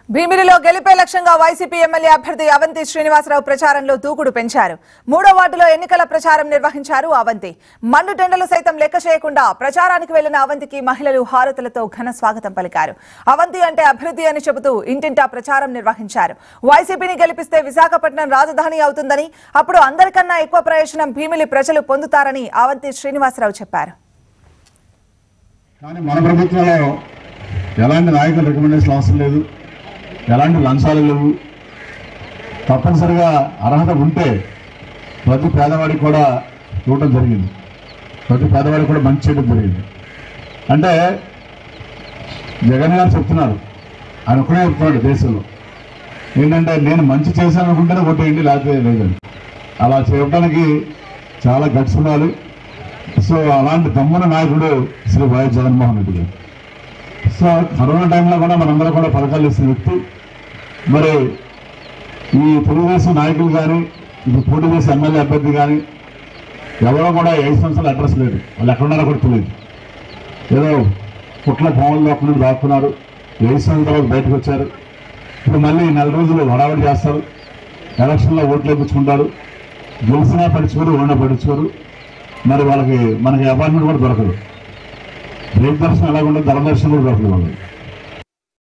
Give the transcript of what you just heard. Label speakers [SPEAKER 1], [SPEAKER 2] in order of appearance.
[SPEAKER 1] భీమిలిలో గెలిపే లక్ష్యంగా YCP MLA అభ్యర్థి అవంతి శ్రీనివాసరావు ప్రచారంలో దూకుడు పెంచారు మూడో వార్డులో ఎన్నికల ప్రచారం నిర్వహించారు అవంతి మండు టెండలు సైతం లెక్క చేయకుండా ప్రచారానికి వెళ్లిన అవంతికి మహిళలు హారతులతో ఘన స్వాగతం పలికారు అవంతి అంటే అభివృద్ధి అని చెబుతూ ఇంటింటా ప్రచారం నిర్వహించారు వైసీపీని గెలిపిస్తే విశాఖపట్నం రాజధాని అవుతుందని అప్పుడు అందరికన్నా ఎక్కువ ప్రయోజనం భీమిలి ప్రజలు పొందుతారని అవంతి శ్రీనివాసరావు చెప్పారు
[SPEAKER 2] కానీ మన ప్రభుత్వంలో ఎలాంటి నాయకుల రికమెండేషన్ అవసరం లేదు ఎలాంటి లంచాలు లేవు తప్పనిసరిగా అర్హత ఉంటే ప్రతి పేదవాడికి కూడా ఇవ్వటం జరిగింది ప్రతి పేదవాడికి కూడా మంచి చేయడం జరిగింది అంటే జగన్ గారు చెప్తున్నారు ఆయన ఒకడే చెప్తున్నాడు దేశంలో ఏంటంటే నేను మంచి చేశాను అనుకుంటేనే కొట్టేయండి లేకపోతే లేదండి అలా చేయడానికి చాలా గట్స్ ఉండాలి సో అలాంటి దమ్మున నాయకుడు శ్రీ వైఎస్ జగన్మోహన్ రెడ్డి గారు సో కరోనా టైంలో కూడా మనందరం కూడా పథకాలు ఇస్తున్న వ్యక్తి మరి ఈ తెలుగుదేశం నాయకులు కానీ ఇప్పుడు పోటీ చేసే ఎమ్మెల్యే అభ్యర్థి కానీ ఎవరో కూడా ఐదు సంవత్సరాలు అడ్రస్ లేదు వాళ్ళు ఎక్కడున్నారో కూడా తెలియదు ఏదో పుట్ల భవన్లో అక్కడ దాక్కున్నారు ఐదు సంవత్సరాల తర్వాత బయటకు వచ్చారు ఇప్పుడు మళ్ళీ నెల రోజులు హడావిడి చేస్తారు ఎలక్షన్లో ఓట్లు వేయించుకుంటారు గెలిచినా పడుచుకోరు ఓడినా పడుచుకోరు మరి వాళ్ళకి మనకి అపార్ట్మెంట్ కూడా దొరకదు రేపు దర్శనం ఎలా ఉండదు ధర దర్శనం కూడా దొరకదు వాళ్ళకి